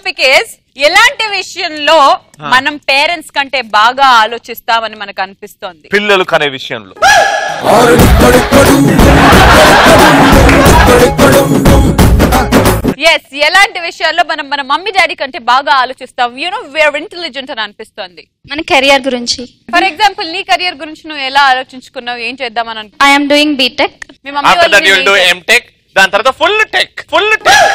Topic is ఎలాంటి విషయంలో మనం పేరెంట్స్ కంటే బాగా ఆలోచిస్తామని మనకు అనిపిస్తోంది పిల్లలు కనే విషయంలో ఎస్ ఎలాంటి విషయాల్లో మనం మన మమ్మీ డాడీ కంటే బాగా ఆలోచిస్తాం యూనో వేర్ ఇంటెలిజెంట్ అని అనిపిస్తోంది మన కెరియర్ గురించి ఫర్ ఎగ్జాంపుల్ నీ కెరియర్ గురించి నువ్వు ఎలా ఆలోచించుకున్నావు ఏం చేద్దామని అనుకు ఐఎమ్ డూయింగ్ బీటెక్ మీ మమ్మీ ఆఫ్టర్ వాళ్ళు దట్ యుల్ నిన్ను డూ ఏం ఎం టెక్ దాని తర్వాత ఫుల్ టెక్ ఫుల్ టెక్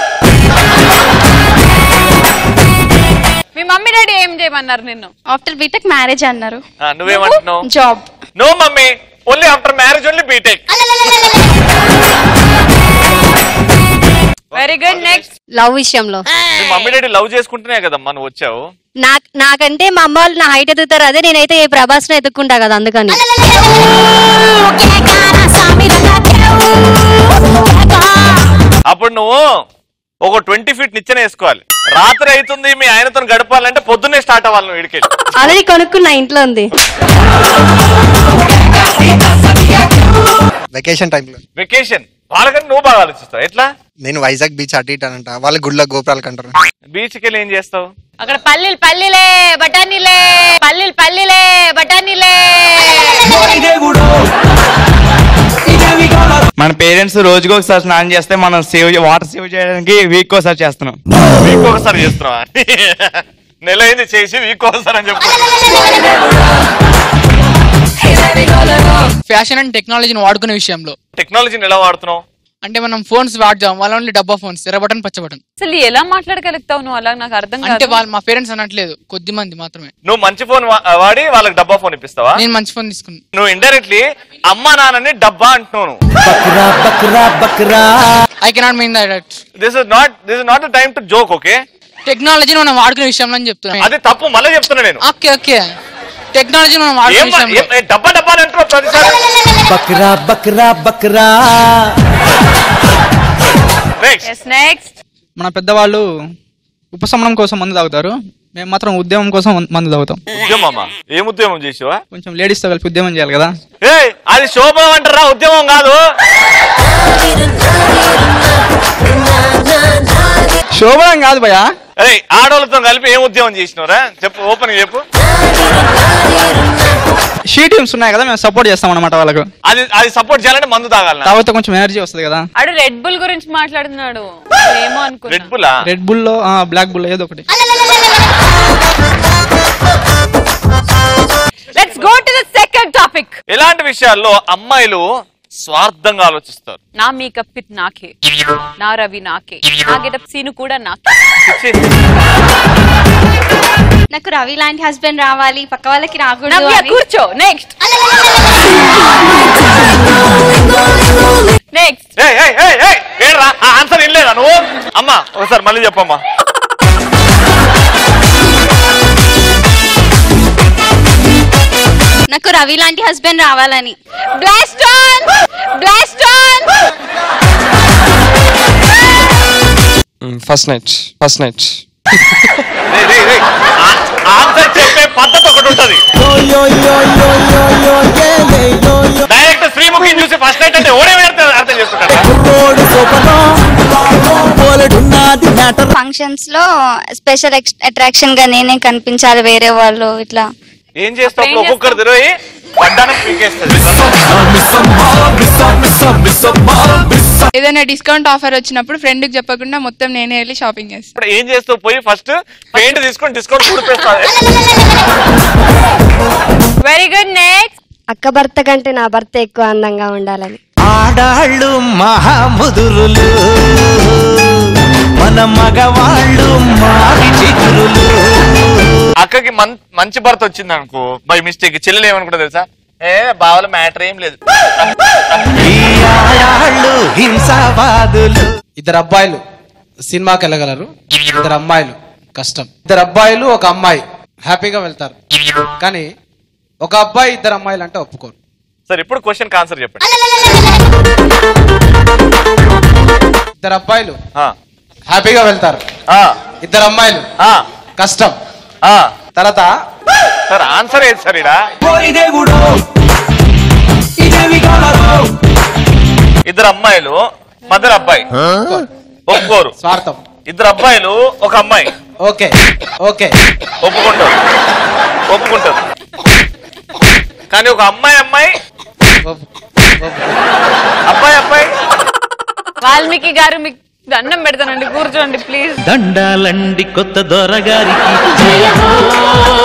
మీ మమ్మీ డాడీ ఏం చేయమన్నారు నిన్ను ఆఫ్టర్ బీటెక్ మ్యారేజ్ అన్నారు నువ్వేమంటున్నావు job no mummy only after marriage only BTech very good next love విషయంలో మీ మమ్మీ డాడీ లవ్ చేసుకుంటేనే కదమ్మా నువ్వు వచ్చావు నాకు నాకంటే మా అమ్మ వాళ్ళు నా హైట్ ఎదుగుతారు అదే నేనైతే ఏ ప్రభాస్ ను ఎదుక్కుంటా కదా అందుకని అప్పుడు నువ్వు ఒక ట్వంటీ ఫీట్ నిచ్చెన వేసుకోవాలి రాత్రి అవుతుంది మీ ఆయనతో గడపాలంటే పొద్దున్నే స్టార్ట్ అవ్వాలి నువ్వు ఇడికి ఆల్రెడీ కొనుక్కున్నా ఇంట్లో ఉంది వెకేషన్ టైంలో వెకేషన్ వాళ్ళకంటే నువ్వు బాగా ఆలోచిస్తావు ఎట్లా నేను వైజాగ్ బీచ్ అటు ఇటు అంట వాళ్ళ గుళ్ళ గోపురాలకు అంటారు బీచ్కి వెళ్ళి ఏం చేస్తావు అక్కడ పల్లీలు పల్లీలే బఠానీలే పల్లీలు పల్లీలే బఠానీలే మన పేరెంట్స్ రోజుకి ఒకసారి స్నానం చేస్తే మనం సేవ్ వాటర్ సేవ్ చేయడానికి వీక్ ఒకసారి చేస్తున్నాం వీక్ ఒకసారి చేస్తున్నావా నెల అయింది చేసి వీక్ ఒకసారి అని చెప్పు ఫ్యాషన్ అండ్ టెక్నాలజీని వాడుకునే విషయంలో టెక్నాలజీని ఎలా వాడుతున్నావు అంటే మనం ఫోన్స్ వాడదాం వాళ్ళ ఓన్లీ డబ్బా ఫోన్స్ ఎర్ర బటన్ పచ్చ బటన్ అసలు ఎలా మాట్లాడగలుగుతావు నువ్వు అలా నాకు అర్థం అంటే కాదు వాళ్ళు మా పేరెంట్స్ అనట్లేదు కొద్ది మంది మాత్రమే నువ్వు మంచి ఫోన్ వాడి వాళ్ళకి డబ్బా ఫోన్ ఇప్పిస్తావా నేను మంచి ఫోన్ తీసుకున్నాను నువ్వు ఇండైరెక్ట్లీ అమ్మా నాన్నని డబ్బా అంటున్నావు I cannot mean that this is not this is not the time to joke okay టెక్నాలజీని మనం వాడుకునే విషయంలో అని చెప్తున్నాను అది తప్పు మళ్ళీ చెప్తున్నా నేను ఓకే ఓకే టెక్నాలజీని మనం వాడుకునే ఏం విషయంలో ఏం- ఏ డబ్బా డబ్బా అని అంటున్నావు ప్రతిసారి బక్రా బక్రా బక్రా నెక్స్ట్ నెక్స్ట్ మన పెద్దవాళ్ళు ఉపశమనం కోసం మందు తాగుతారు మేము మాత్రం ఉద్యమం కోసం మందు తాగుతాం ఉద్యమమ్మా ఏం ఉద్యమం చేసావా కొంచెం లేడీస్తో కలిపి ఉద్యమం చేయాలి కదా ఏ అది శోభం అంటారా ఉద్యమం కాదు శోభనం కాదు భయ అరే ఆడవాళ్ళతో కలిపి ఏం ఉద్యమం చేసినవరా చెప్పు ఓపెన్ చెప్పు షీ టీమ్స్ ఉన్నాయి కదా మేము సపోర్ట్ చేస్తాం అనమాట వాళ్ళకు అది అది సపోర్ట్ చేయాలంటే మందు తాగాలి తాగితే కొంచెం ఎనర్జీ వస్తుంది కదా ఆడు రెడ్ బుల్ గురించి మాట్లాడుతున్నాడు ఏమో అనుకున్నా రెడ్ బుల్ రెడ్ బుల్లో బ్లాక్ బుల్ ఏదో ఒకటి let's go to the second topic ఇలాంటి విషయాల్లో అమ్మాయిలు స్వార్థంగా ఆలోచిస్తారు నా మేకప్ పిట్ నాకే నా రవి నాకే నా గెటప్ సీను కూడా నాకే నాకు రవి లాంటి హస్బెండ్ రావాలి పక్క వాళ్ళకి రాకూడదు నవ్య అని. కూర్చో నెక్స్ట్ నెక్స్ట్ ఏయ్, ఏయ్, ఏయ్, ఏయ్, ఏంట్రా ఆ ఆన్సర్ వినలేదా నువ్వు అమ్మా ఒకసారి మళ్ళీ చెప్పమ్మా నాకు రవి లాంటి హస్బెండ్ రావాలని blast on blast on first night first night రేయ్, రేయ్, రేయ్, ఆ- ఆన్సర్ చెప్పే పద్ధతి ఒకటి ఉంటది డైరెక్ట్ శ్రీముఖిని చూసి ఫస్ట్ నైట్ అంటే ఓడే వేడితే అర్థం చేసుకుంటారా ఫంక్షన్స్ లో స్పెషల్ అట్రాక్షన్ గా నేనే కనిపించాలి వేరే వాళ్ళు ఇట్లా ఏం చేస్తావు అప్పుడు ఒక్కొక్కరు తిరిగి పడ్డానం పీకేస్తుంది ఏదైనా డిస్కౌంట్ ఆఫర్ వచ్చినప్పుడు ఫ్రెండ్ కి చెప్పకుండా మొత్తం నేనే వెళ్ళి షాపింగ్ చేస్తాను ఇప్పుడు ఏం చేస్తావు పోయి ఫస్ట్ పెయింట్ తీసుకొని డిస్కౌంట్ కూడిపేస్తావు వెరీ గుడ్ నెక్స్ట్ అక్క భర్త కంటే నా భర్త ఎక్కువ అందంగా ఉండాలని ఆడాళ్ళు మహాముదురులు మన మగవాళ్ళు మారి చిగురులు అక్కకి మన్- మంచి భర్త వచ్చింది అనుకో బై మిస్టేక్ చెల్లెలు ఏమనుకుంటా తెలుసా ఏ బావల మ్యాటర్ ఏం లేదు ఈ ఆడాళ్ళు హింసావాదులు ఇద్దరు అబ్బాయిలు సినిమాకి వెళ్ళగలరు ఇద్దరు అమ్మాయిలు కష్టం ఇద్దరు అబ్బాయిలు ఒక అమ్మాయి హ్యాపీగా వెళ్తారు కానీ ఒక అబ్బాయి ఇద్దరు అమ్మాయిలు అంటే ఒప్పుకోరు సరే ఇప్పుడు క్వశ్చన్ ఆన్సర్ చెప్పండి ఇద్దరు అబ్బాయిలు ఆ, హ్యాపీగా వెళ్తారు ఆ, ఇద్దరు అమ్మాయిలు ఆ, కష్టం ఆ. తర్వాత సార్ ఆన్సర్ ఏది సార్ ఇడా ఇద్దరు అమ్మాయిలు మదర్ అబ్బాయి ఒప్పుకోరు స్వార్థం ఇద్దరు అబ్బాయిలు ఒక అమ్మాయి ఓకే ఓకే ఒప్పుకుంటారు ఒప్పుకుంటారు కానీ ఒక అమ్మాయి అమ్మాయి అబ్బాయి అబ్బాయి వాల్మీకి గారు మీకు దండం పెడతానండి కూర్చోండి ప్లీజ్ దండాలండి కొత్త దొరగారికి